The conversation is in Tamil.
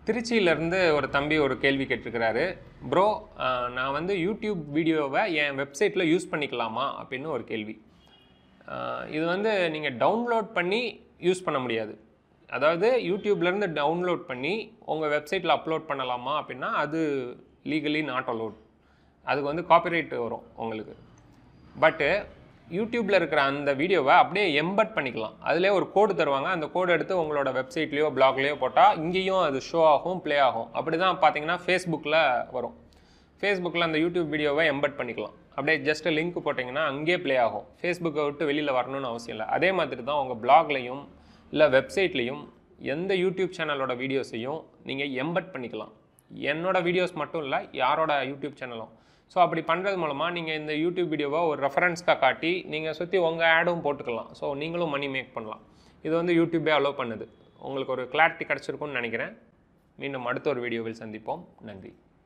திருச்சியிலேருந்து ஒரு தம்பி ஒரு கேள்வி கேட்டிருக்கிறாரு ப்ரோ நான் வந்து யூடியூப் வீடியோவை என் வெப்சைட்டில் யூஸ் பண்ணிக்கலாமா அப்படின்னு ஒரு கேள்வி ஆஹ் இது வந்து நீங்கள் டவுன்லோட் பண்ணி யூஸ் பண்ண முடியாது அதாவது யூடியூப்லேருந்து டவுன்லோட் பண்ணி உங்கள் வெப்சைட்டில் அப்லோட் பண்ணலாமா அப்படின்னா அது லீகலி நாட் அலோட் அதுக்கு வந்து காப்பிரைட் வரும் உங்களுக்கு பட்டு யூடியூப்பில் இருக்கிற அந்த வீடியோவை அப்படியே எம்பட் பண்ணிக்கலாம் அதிலே ஒரு கோடு தருவாங்க அந்த கோடு எடுத்து உங்களோட வெப்சைட்லேயோ பிளாக்லேயோ போட்டால் இங்கேயும் அது ஷோ ஆகும் ப்ளே ஆகும் அப்படி தான் பார்த்தீங்கன்னா ஃபேஸ்புக்கில் வரும் ஃபேஸ்புக்கில் அந்த யூடியூப் வீடியோவை எம்பட் பண்ணிக்கலாம் அப்படியே ஜஸ்ட் லிங்க் போட்டிங்கன்னா அங்கேயே ப்ளே ஆகும் ஃபேஸ்புக்கை விட்டு வெளியில் வரணும்னு அவசியம் இல்லை அதே மாதிரி தான் உங்கள் பிளாக்லையும் இல்லை வெப்சைட்லேயும் எந்த யூடியூப் சேனலோட வீடியோஸையும் நீங்கள் எம்பட் பண்ணிக்கலாம் என்னோட வீடியோஸ் மட்டும் இல்லை யாரோட யூடியூப் சேனலும் ஸோ அப்படி பண்ணுறது மூலமாக நீங்கள் இந்த யூடியூப் வீடியோவை ஒரு ரெஃபரன்ஸ்க்காக காட்டி நீங்கள் சுற்றி உங்கள் ஆடும் போட்டுக்கலாம் ஸோ நீங்களும் மணி மேக் பண்ணலாம் இது வந்து யூடியூபே அலோவ் பண்ணுது உங்களுக்கு ஒரு கிளாரிட்டி கிடச்சிருக்கும்னு நினைக்கிறேன் மீண்டும் அடுத்த ஒரு வீடியோவில் சந்திப்போம் நன்றி